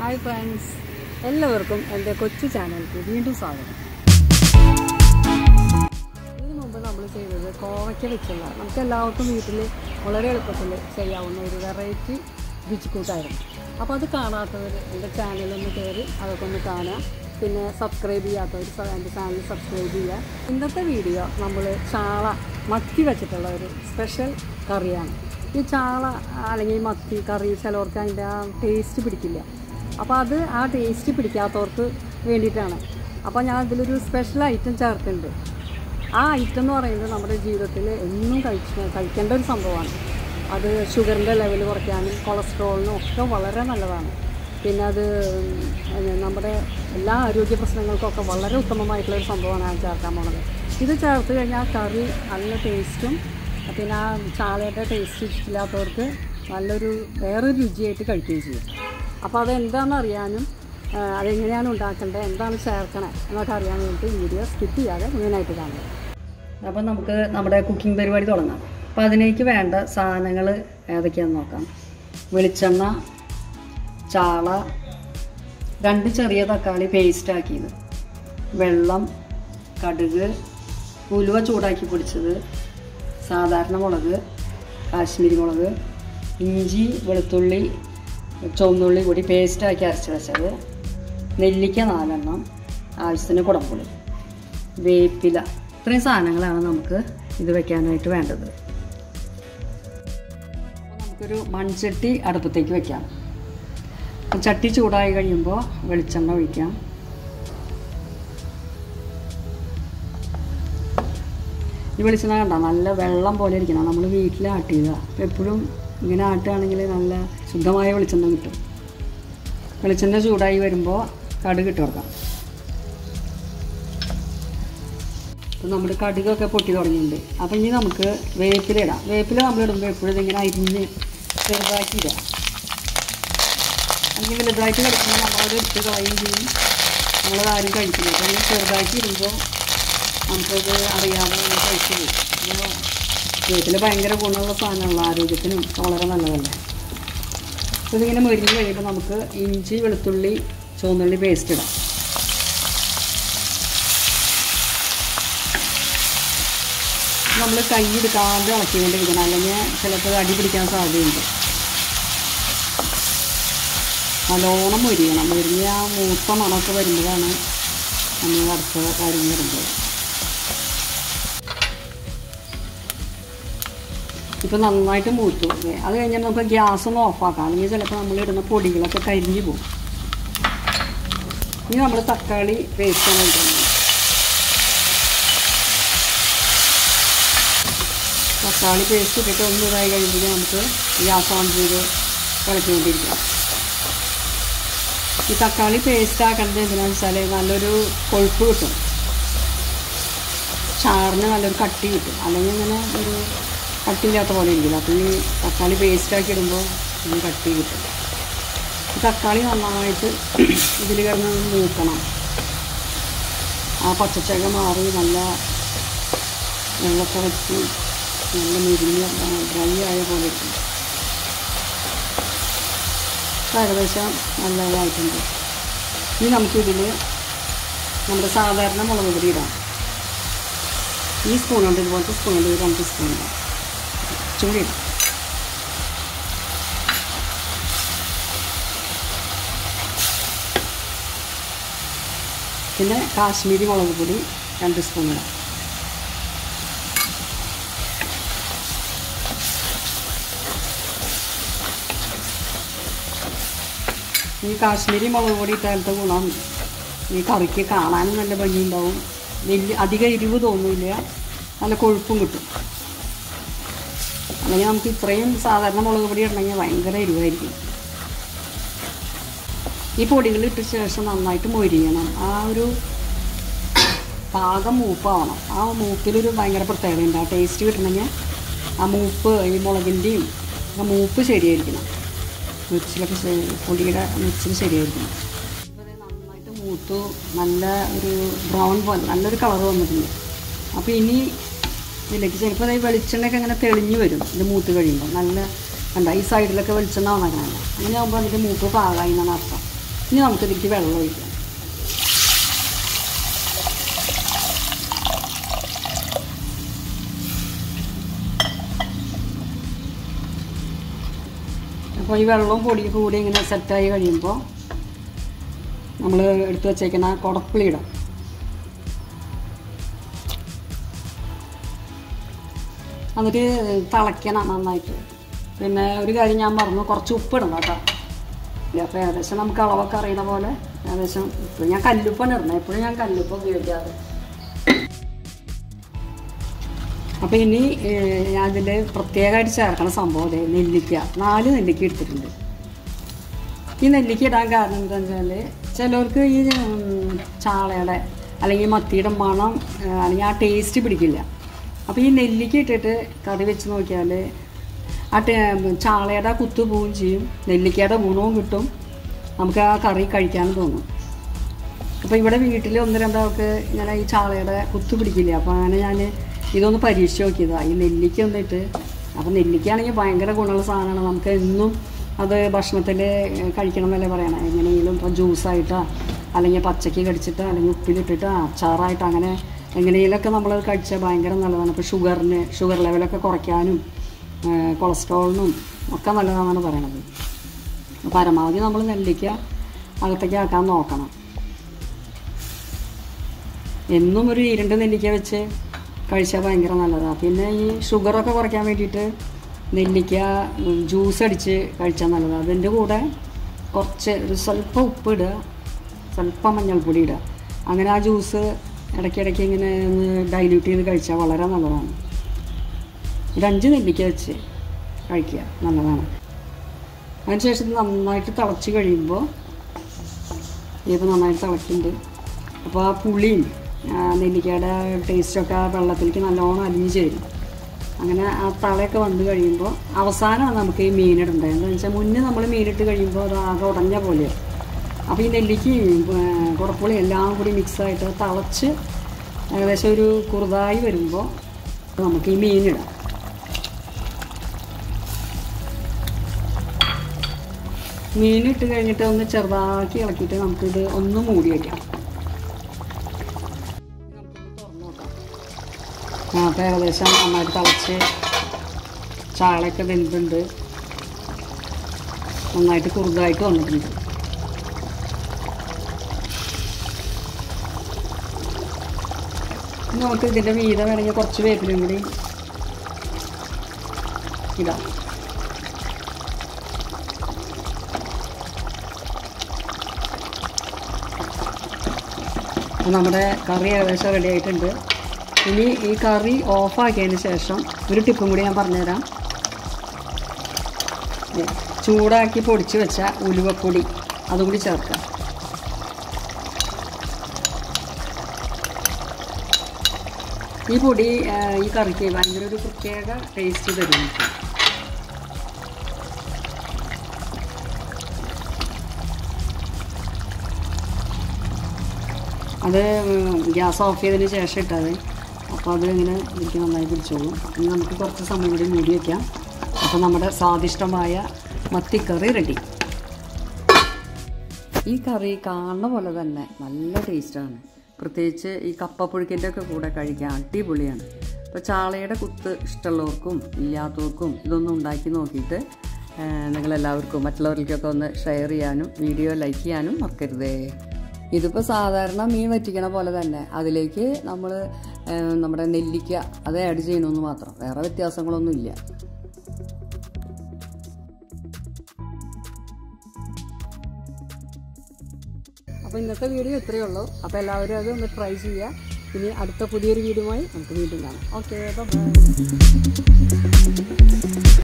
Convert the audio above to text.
Hi friends എല്ലാവർക്കും എൻ്റെ കൊച്ചു ചാനലിലേക്ക് വീണ്ടും സ്വാഗതം ഇതിനു മുമ്പ് നമ്മൾ ചെയ്തത് കോവയ്ക്ക വെച്ചുള്ള നമുക്ക് എല്ലാവർക്കും വീട്ടിൽ വളരെ എളുപ്പത്തിൽ ചെയ്യാവുന്ന ഒരു വെറൈറ്റി രുചിക്കൂട്ടായിരുന്നു അപ്പോൾ അത് കാണാത്തവർ എൻ്റെ ചാനലൊന്ന് കയറി അതൊക്കെ ഒന്ന് കാണുക പിന്നെ സബ്സ്ക്രൈബ് ചെയ്യാത്തവർ സ- എൻ്റെ ചാനൽ സബ്സ്ക്രൈബ് ചെയ്യുക ഇന്നത്തെ വീഡിയോ നമ്മൾ ചാള മത്തി വെച്ചിട്ടുള്ള ഒരു സ്പെഷ്യൽ കറിയാണ് ഈ ചാള അല്ലെങ്കിൽ മത്തി കറി ചിലവർക്ക് അതിൻ്റെ ആ ടേസ്റ്റ് പിടിക്കില്ല അപ്പോൾ അത് ആ ടേസ്റ്റ് പിടിക്കാത്തവർക്ക് വേണ്ടിയിട്ടാണ് അപ്പോൾ ഞാൻ ഇതിലൊരു സ്പെഷ്യൽ ഐറ്റം ചേർക്കുന്നുണ്ട് ആ ഐറ്റം എന്ന് പറയുന്നത് നമ്മുടെ ജീവിതത്തിൽ എന്നും കഴിച്ച കഴിക്കേണ്ട ഒരു സംഭവമാണ് അത് ഷുഗറിൻ്റെ ലെവൽ കുറയ്ക്കാനും കൊളസ്ട്രോളിനും ഒക്കെ വളരെ നല്ലതാണ് പിന്നെ അത് ഉം, നമ്മുടെ എല്ലാ ആരോഗ്യ പ്രശ്നങ്ങൾക്കൊക്കെ വളരെ ഉത്തമമായിട്ടുള്ള ഒരു സംഭവമാണ് ഞാൻ ചേർക്കാൻ പോണത് ഇത് ചേർത്ത് കഴിഞ്ഞാൽ ആ കറി നല്ല ടേസ്റ്റും പിന്നെ ആ ചാളയുടെ ടേസ്റ്റ് ഇഷ്ടമില്ലാത്തവർക്ക് നല്ലൊരു വേറൊരു രുചിയായിട്ട് കഴിക്കുകയും ചെയ്യും അപ്പോൾ അതെന്താണെന്ന് അറിയാനും ആ, അതെങ്ങനെയാണ് ഉണ്ടാക്കേണ്ടത് എന്താണ് ചേർക്കണേ എന്നൊക്കെ അറിയാൻ വേണ്ടിയിട്ട് വീഡിയോ സ്കിപ്പ് ചെയ്യാതെ മുഴുവനായിട്ട് കാണുക അപ്പോൾ നമുക്ക് നമ്മുടെ കുക്കിംഗ് പരിപാടി തുടങ്ങാം അപ്പോൾ അതിലേക്ക് വേണ്ട സാധനങ്ങൾ ഏതൊക്കെയാണെന്ന് നോക്കാം വെളിച്ചെണ്ണ ചാള രണ്ട് ചെറിയ തക്കാളി പേസ്റ്റ് ആക്കിയത് വെള്ളം കടുക് ഉലുവ ചൂടാക്കി പൊടിച്ചത് സാധാരണ മുളക് കാശ്മീരി മുളക് ഇഞ്ചി വെളുത്തുള്ളി ചുവന്നുള്ളി കൂടി പേസ്റ്റാക്കി അരച്ച് വെച്ചത് നെല്ലിക്ക നാലെണ്ണം ആവശ്യത്തിന് കുടംപുളി വേപ്പില ഇത്രയും സാധനങ്ങളാണ് നമുക്ക് ഇത് വെക്കാനായിട്ട് വേണ്ടത് അപ്പോൾ നമുക്കൊരു മൺചട്ടി അടുപ്പത്തേക്ക് വെക്കാം ചട്ടി ചൂടായി കഴിയുമ്പോൾ വെളിച്ചെണ്ണ ഒഴിക്കാം ഈ വെളിച്ചെണ്ണ കണ്ട നല്ല വെള്ളം പോലെ ഇരിക്കണം നമ്മൾ വീട്ടിൽ ആട്ടിയതാണ് അപ്പോൾ എപ്പോഴും ഇങ്ങനെ ആട്ടുകയാണെങ്കിൽ നല്ല ശുദ്ധമായ വെളിച്ചെണ്ണ കിട്ടും വെളിച്ചെണ്ണ ചൂടായി വരുമ്പോൾ കടുക് ഇട്ട് കൊടുക്കാം അപ്പോൾ നമ്മുടെ കടുകൊക്കെ പൊട്ടി തുടങ്ങിയിട്ടുണ്ട് അപ്പോൾ ഇനി നമുക്ക് വേപ്പില ഇടാം വേപ്പില നമ്മളിടുമ്പോൾ എപ്പോഴും ഇതിങ്ങനെ അരിഞ്ഞ് ചെറുതാക്കി ഇടാം അല്ലെങ്കിൽ വലുതായിട്ട് കിടക്കുമ്പോൾ നമ്മളത് എടുത്ത് കളയുകയും ചെയ്യും നമ്മളത് ആരും കഴിക്കില്ല അപ്പോൾ ഇങ്ങനെ ചെറുതാക്കി ഇടുമ്പോൾ നമുക്കത് അറിയാതെ നമ്മൾ കഴിച്ചു പോകും അപ്പോൾ വേപ്പില ഭയങ്കര ഗുണമുള്ള സാധനമുള്ള ആരോഗ്യത്തിനും വളരെ നല്ലതല്ലേ അപ്പോൾ ഇതിങ്ങനെ മൊരിഞ്ഞ് കഴിയുമ്പോൾ നമുക്ക് ഇഞ്ചി വെളുത്തുള്ളി ചുവന്നുള്ളി പേസ്റ്റ് ഇടാം നമ്മൾ കൈ എടുക്കാണ്ട് ഇളക്കിക്കൊണ്ടിരിക്കണം അല്ലെങ്കിൽ ചിലപ്പോൾ അടി പിടിക്കാൻ സാധ്യതയുണ്ട് നല്ലോണം മൊരിയണം മൊരിഞ്ഞ ആ മൂത്ത മണമൊക്കെ വരുമ്പോഴാണ് നമ്മൾ അടുത്ത കാര്യം വരുന്നത് ഇപ്പം നന്നായിട്ട് മൂത്തു ഏ, അത് കഴിഞ്ഞാൽ നമുക്ക് ഗ്യാസ് ഒന്ന് ഓഫാക്കാം അല്ലെങ്കിൽ ചിലപ്പോൾ നമ്മൾ ഇടുന്ന പൊടികളൊക്കെ കരിഞ്ഞു പോകും ഇനി നമ്മൾ തക്കാളി പേസ്റ്റാണ് ഇടുന്നത് തക്കാളി പേസ്റ്റ് ഇട്ടിട്ട് ഒന്ന് ഇതായി കഴിയുമ്പോൾ നമുക്ക് ഗ്യാസ് ഓൺ ചെയ്ത് കളിച്ചുകൊണ്ടിരിക്കാം ഈ തക്കാളി പേസ്റ്റ് ആക്കുന്നത് എന്തിനാണെന്ന് വെച്ചാൽ നല്ലൊരു കൊഴുപ്പ് കിട്ടും ചാറിന് നല്ലൊരു കട്ടി കിട്ടും അല്ലെങ്കിൽ ഇങ്ങനെ ഒരു കട്ടിയില്ലാത്ത പോലെ ഇരിക്കില്ല അപ്പോൾ ഈ തക്കാളി പേസ്റ്റ് ആക്കി ഇടുമ്പോൾ ഇതിന് കട്ടി കിട്ടും ഈ തക്കാളി നന്നായിട്ട് ഇതിൽ കിടന്ന് മൂക്കണം ആ പച്ചച്ചക മാറി നല്ല വെള്ളമൊക്കെ വെച്ച് നല്ല മുരിഞ്ഞ് ഡ്രൈ ആയ പോലെ ഇരിക്കും അപ്പോൾ ഏകദേശം നല്ലതായിട്ടുണ്ട് ഇനി നമുക്കിതിൽ നമ്മുടെ സാധാരണ മുളക് പൊടി ഇടാം ഈ സ്പൂൺ കൊണ്ട് ഇതുപോലത്തെ സ്പൂൺ കൊണ്ട് ഒരു രണ്ട് സ്പൂൺ ഇടാം ചൂടി ഇടാം പിന്നെ കാശ്മീരി മുളക് പൊടി രണ്ട് സ്പൂൺ ഇടാം ഈ കാശ്മീരി മുളക് പൊടി ഇട്ടാലത്തെ ഗുണം ഈ കറിക്ക് കാണാനും നല്ല ഭംഗിയുണ്ടാവും വലിയ അധികം എരിവ് തോന്നില്ല നല്ല കൊഴുപ്പും കിട്ടും അല്ലെങ്കിൽ നമുക്ക് ഇത്രയും സാധാരണ മുളക് പൊടി ഇടണമെങ്കിൽ ഭയങ്കര എരിവായിരിക്കും ഈ പൊടികൾ ഇട്ട ശേഷം നന്നായിട്ട് മൊരിയണം ആ ഒരു പാകം മൂപ്പാവണം ആ മൂപ്പിലൊരു ഭയങ്കര പ്രത്യേകതയുണ്ട് ആ ടേസ്റ്റ് കിട്ടണമെങ്കിൽ ആ മൂപ്പ് ഈ മുളകിൻ്റെയും ആ മൂപ്പ് ശരിയായിരിക്കണം മിക്സിലൊക്കെ ശരി- പൊടിയുടെ മിക്സിൽ ശരിയായിരിക്കണം ഇപ്പോൾ ഇത് നന്നായിട്ട് മൂത്തു നല്ല ഒരു ബ്രൗൺ പോലെ നല്ലൊരു കളർ വന്നിട്ടുണ്ട് അപ്പോൾ ഇനി ഇതിലേക്ക് ചിലപ്പോൾ ഈ വെളിച്ചെണ്ണയൊക്കെ അങ്ങനെ തെളിഞ്ഞ് വരും ഇത് മൂത്ത് കഴിയുമ്പോൾ നല്ല കണ്ട ഈ സൈഡിലൊക്കെ വെളിച്ചെണ്ണ വന്നേക്കണല്ല അങ്ങനെ ആകുമ്പോൾ അതിൻ്റെ മൂത്ത് പാകായി എന്നാണ് അർത്ഥം ഇനി നമുക്കിതിലേക്ക് വെള്ളം ഒഴിക്കാം അപ്പോൾ ഈ വെള്ളവും പൊടിയും കൂടി ഇങ്ങനെ സെറ്റായി കഴിയുമ്പോൾ നമ്മൾ എടുത്തു വച്ചേക്കുന്ന കുടപ്പുളി ഇടാം എന്നിട്ട് തിളയ്ക്കണം നന്നായിട്ട് പിന്നെ ഒരു കാര്യം ഞാൻ മറന്നു കുറച്ച് ഉപ്പിടണം കേട്ടോ അപ്പോൾ ഏകദേശം നമുക്ക് അളവൊക്കെ അറിയണ പോലെ ഏകദേശം ഇപ്പോൾ ഞാൻ കല്ലുപ്പാണ് ഇടുന്നത് എപ്പോഴും ഞാൻ കല്ലുപ്പ് ഉപയോഗിക്കാറ് അപ്പോൾ ഇനി ഏഹ്, ഞാൻ അതിൽ പ്രത്യേകമായിട്ട് ചേർക്കണ സംഭവം അതെ നെല്ലിക്ക നാല് നെല്ലിക്ക എടുത്തിട്ടുണ്ട് ഈ നെല്ലിക്ക ഇടാൻ കാരണം എന്താണെന്ന് വെച്ചാൽ ചിലർക്ക് ഈ ഉം, ചാളയുടെ അല്ലെങ്കിൽ മത്തിയുടെ മണം ഏഹ്, അല്ലെങ്കിൽ ആ ടേസ്റ്റ് പിടിക്കില്ല അപ്പോൾ ഈ നെല്ലിക്ക ഇട്ടിട്ട് കറി വെച്ച് നോക്കിയാൽ ആ ടേ ചാളയുടെ ആ കുത്ത് പോവുകയും ചെയ്യും നെല്ലിക്കയുടെ ഗുണവും കിട്ടും നമുക്ക് ആ കറി കഴിക്കാനും തോന്നും അപ്പോൾ ഇവിടെ വീട്ടിൽ ഒന്ന് രണ്ടാൾക്ക് ഇങ്ങനെ ഈ ചാളയുടെ കുത്തു പിടിക്കില്ല അപ്പോൾ അങ്ങനെ ഞാൻ ഇതൊന്ന് പരീക്ഷിച്ച് നോക്കിയതാണ് ഈ നെല്ലിക്ക ഒന്നിട്ട് അപ്പോൾ നെല്ലിക്കയാണെങ്കിൽ ഭയങ്കര ഗുണമുള്ള സാധനമാണ് നമുക്ക് എന്നും അത് ഭക്ഷണത്തിൽ കഴിക്കണം എന്നല്ലേ പറയണേ എങ്ങനെയെങ്കിലും ഇപ്പോൾ ജ്യൂസായിട്ടോ അല്ലെങ്കിൽ പച്ചക്ക് കടിച്ചിട്ടോ അല്ലെങ്കിൽ ഉപ്പിലിട്ടിട്ടോ അച്ചാറായിട്ടോ അങ്ങനെ എങ്ങനെയെങ്കിലുമൊക്കെ നമ്മളത് കഴിച്ചാൽ ഭയങ്കര നല്ലതാണ് ഇപ്പോൾ ഷുഗറിന് ഷുഗർ ലെവലൊക്കെ കുറയ്ക്കാനും ഏഹ് കൊളസ്ട്രോളിനും ഒക്കെ നല്ലതാണെന്നാണ് പറയണത് പരമാവധി നമ്മൾ നെല്ലിക്ക അകത്തേക്ക് ആക്കാൻ നോക്കണം എന്നും ഒരു ഇരണ്ട് നെല്ലിക്ക വെച്ച് കഴിച്ചാൽ ഭയങ്കര നല്ലതാണ് പിന്നെ ഈ ഷുഗറൊക്കെ കുറയ്ക്കാൻ വേണ്ടിയിട്ട് നെല്ലിക്ക ഉം, ജ്യൂസ് അടിച്ച് കഴിച്ചാൽ നല്ലതാണ് അതിൻ്റെ കൂടെ കുറച്ച് ഒരു സ്വല്പം ഉപ്പ് ഇടുക സ്വല്പം മഞ്ഞൾപ്പൊടി ഇടുക അങ്ങനെ ആ ജ്യൂസ് ഇടയ്ക്കിടയ്ക്ക് ഇങ്ങനെ ഒന്ന് ഡൈല്യൂട്ട് ചെയ്ത് കഴിച്ചാൽ വളരെ നല്ലതാണ് ഒരു അഞ്ച് നെല്ലിക്ക വെച്ച് കഴിക്കുക നല്ലതാണ് അതിനുശേഷം ഇത് നന്നായിട്ട് തിളച്ച് കഴിയുമ്പോൾ ഇപ്പോൾ നന്നായിട്ട് തിളക്കുന്നുണ്ട് അപ്പോൾ ആ പുളിയും ആ നെല്ലിക്കയുടെ ടേസ്റ്റൊക്കെ ആ വെള്ളത്തിലേക്ക് നല്ലോണം അലിഞ്ഞ് ചേരും അങ്ങനെ ആ തളയൊക്കെ വന്നു കഴിയുമ്പോൾ അവസാനമാണ് നമുക്ക് ഈ മീനിടേണ്ടത് എന്താണെന്ന് വെച്ചാൽ മുന്നേ നമ്മൾ മീനിട്ട് കഴിയുമ്പോൾ അത് ആകെ ഉടഞ്ഞ പോലെയാണ് അപ്പോൾ ഈ നെല്ലിക്കയും കുടപ്പുളി എല്ലാം കൂടി മിക്സായിട്ട് തിളച്ച് ഏകദേശം ഒരു കുറുതായി വരുമ്പോൾ നമുക്ക് ഈ മീനിടാം മീനിട്ട് കഴിഞ്ഞിട്ട് ഒന്ന് ചെറുതാക്കി ഇളക്കിയിട്ട് നമുക്കിത് ഒന്ന് മൂടി വയ്ക്കാം നമുക്കൊന്ന് തുറന്ന് നോക്കാം ആ അപ്പോൾ ഏകദേശം നന്നായിട്ട് തിളച്ച് ചാളയൊക്കെ വെന്തുണ്ട് നന്നായിട്ട് കുറുതായിട്ട് വന്നിട്ടുണ്ട് ഇനി നമുക്ക് ഇതിൻ്റെ മീതെ വേണമെങ്കിൽ കുറച്ച് വേപ്പിലും കൂടി ഇടാം അപ്പോൾ നമ്മുടെ കറി ഏകദേശം റെഡി ആയിട്ടുണ്ട് ഇനി ഈ കറി ഓഫാക്കിയതിന് ശേഷം ഒരു ടിപ്പും കൂടി ഞാൻ പറഞ്ഞുതരാം ദേ, ചൂടാക്കി പൊടിച്ച് വെച്ച ഉലുവപ്പൊടി അതും കൂടി ചേർക്കാം ഈ പൊടി ആ, ഈ കറിക്ക് ഭയങ്കര ഒരു പ്രത്യേക ടേസ്റ്റ് തരും എനിക്ക്. അത് ഗ്യാസ് ഓഫ് ചെയ്തതിന് ശേഷം ഇട്ടത് അപ്പോൾ അത് ഇങ്ങനെ എനിക്ക് നന്നായി പിടിച്ചോളും ഇനി നമുക്ക് കുറച്ച് സമയം കൂടി മൂടി വയ്ക്കാം അപ്പോൾ നമ്മുടെ സ്വാദിഷ്ടമായ മത്തിക്കറി റെഡി ഈ കറി കാണുന്ന പോലെ തന്നെ നല്ല ടേസ്റ്റാണ് പ്രത്യേകിച്ച് ഈ കപ്പപ്പുഴുക്കിൻ്റെ ഒക്കെ കൂടെ കഴിക്കാൻ അടിപൊളിയാണ് ഇപ്പോൾ ചാളയുടെ കുത്ത് ഇഷ്ടമുള്ളവർക്കും ഇല്ലാത്തവർക്കും ഇതൊന്നും ഉണ്ടാക്കി നോക്കിയിട്ട് ആ, നിങ്ങളെല്ലാവർക്കും മറ്റുള്ളവർക്കൊക്കെ ഒന്ന് ഷെയർ ചെയ്യാനും വീഡിയോ ലൈക്ക് ചെയ്യാനും മറക്കരുതേ ഇതിപ്പോൾ സാധാരണ മീൻ വറ്റിക്കണ പോലെ തന്നെ അതിലേക്ക് നമ്മൾ നമ്മുടെ നെല്ലിക്ക അത് ആഡ് ചെയ്യണമെന്ന് മാത്രം വേറെ വ്യത്യാസങ്ങളൊന്നും ഇല്ല അപ്പോൾ ഇന്നത്തെ വീഡിയോ ഇത്രയേ ഉള്ളൂ അപ്പോൾ എല്ലാവരും അത് ഒന്ന് ട്രൈ ചെയ്യുക ഇനി അടുത്ത പുതിയൊരു വീഡിയോയുമായി നമുക്ക് വീണ്ടും കാണാം ഓക്കെ ബൈ